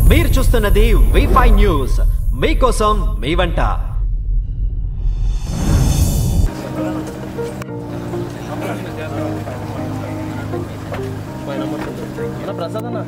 మీరు చూస్తున్నది V five news మీకోసం మీ వంట ప్రసాద్ అన్న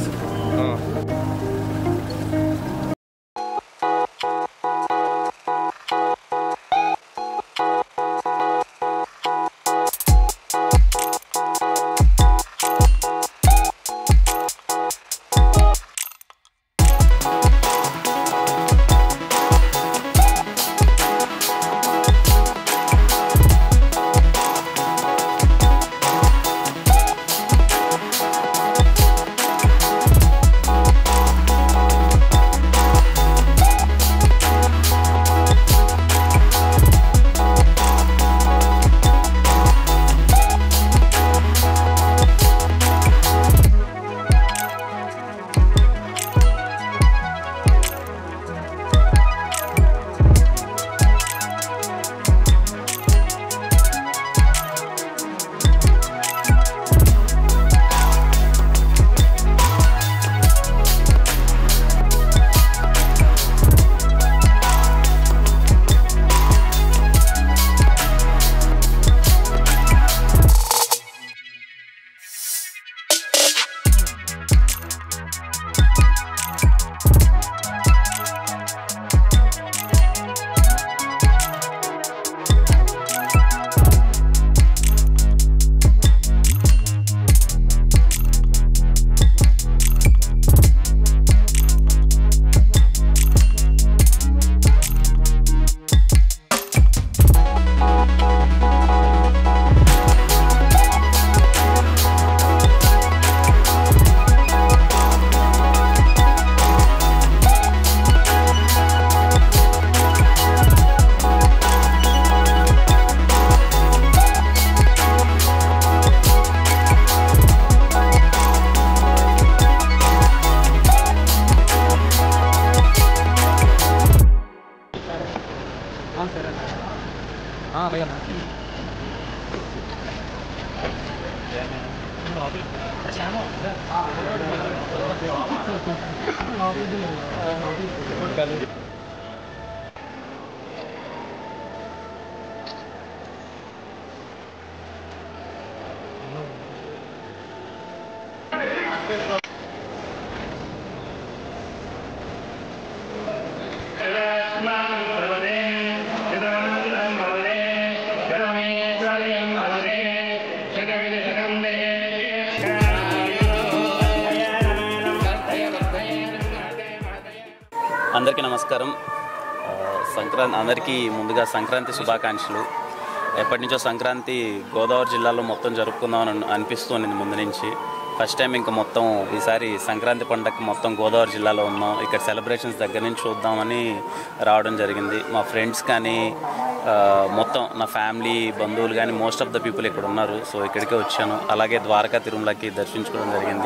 అందరికీ నమస్కారం ఆ, సంక్రాంతి అందరికీ ముందుగా సంక్రాంతి శుభాకాంక్షలు ఎప్పటి నుంచో సంక్రాంతి గోదావరి జిల్లాలో మొత్తం జరుపుకుందాం అని అనిపిస్తుంది ముందు నుంచి ఫస్ట్ టైం ఇంకా మొత్తం ఈసారి సంక్రాంతి పండగకి మొత్తం గోదావరి జిల్లాలో ఉన్నాం ఇక్కడ సెలబ్రేషన్స్ దగ్గర నుంచి చూద్దామని రావడం జరిగింది మా ఫ్రెండ్స్ కానీ ఆ, మొత్తం నా ఫ్యామిలీ బంధువులు కానీ మోస్ట్ ఆఫ్ ద పీపుల్ ఇక్కడ ఉన్నారు సో ఇక్కడికే వచ్చాను అలాగే ద్వారకా తిరుమలకి దర్శించుకోవడం జరిగింది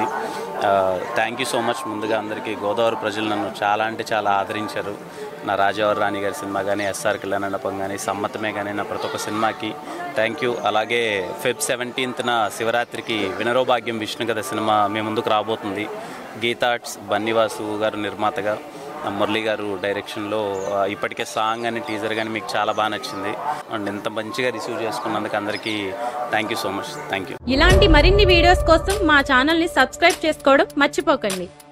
థ్యాంక్ యూ సో మచ్ ముందుగా అందరికీ గోదావరి ప్రజలు నన్ను చాలా అంటే చాలా ఆదరించారు నా రాజావారి రాణి గారి సినిమా కానీ ఎస్ఆర్ కళ్యాణపం కానీ సమ్మతమే కానీ నా ప్రతి ఒక్క సినిమాకి థ్యాంక్ యూ అలాగే ఫెబ్ సెవెంటీన్త్న శివరాత్రికి వినరో భాగ్యం విష్ణు కథ సినిమా మీ ముందుకు రాబోతుంది గీతార్ట్స్ బన్నివాసు గారు నిర్మాతగా మురళి గారు డైరెక్షన్లో ఆ, ఇప్పటికే సాంగ్ అని టీజర్ కానీ మీకు చాలా బాగా నచ్చింది అండ్ ఇంత మంచిగా రిసీవ్ చేసుకున్నందుకు అందరికీ thank you so much thank you ఇలాంటి మరిన్ని వీడియోస్ కోసం మా ఛానల్ని సబ్స్క్రైబ్ చేసుకోవడం మర్చిపోకండి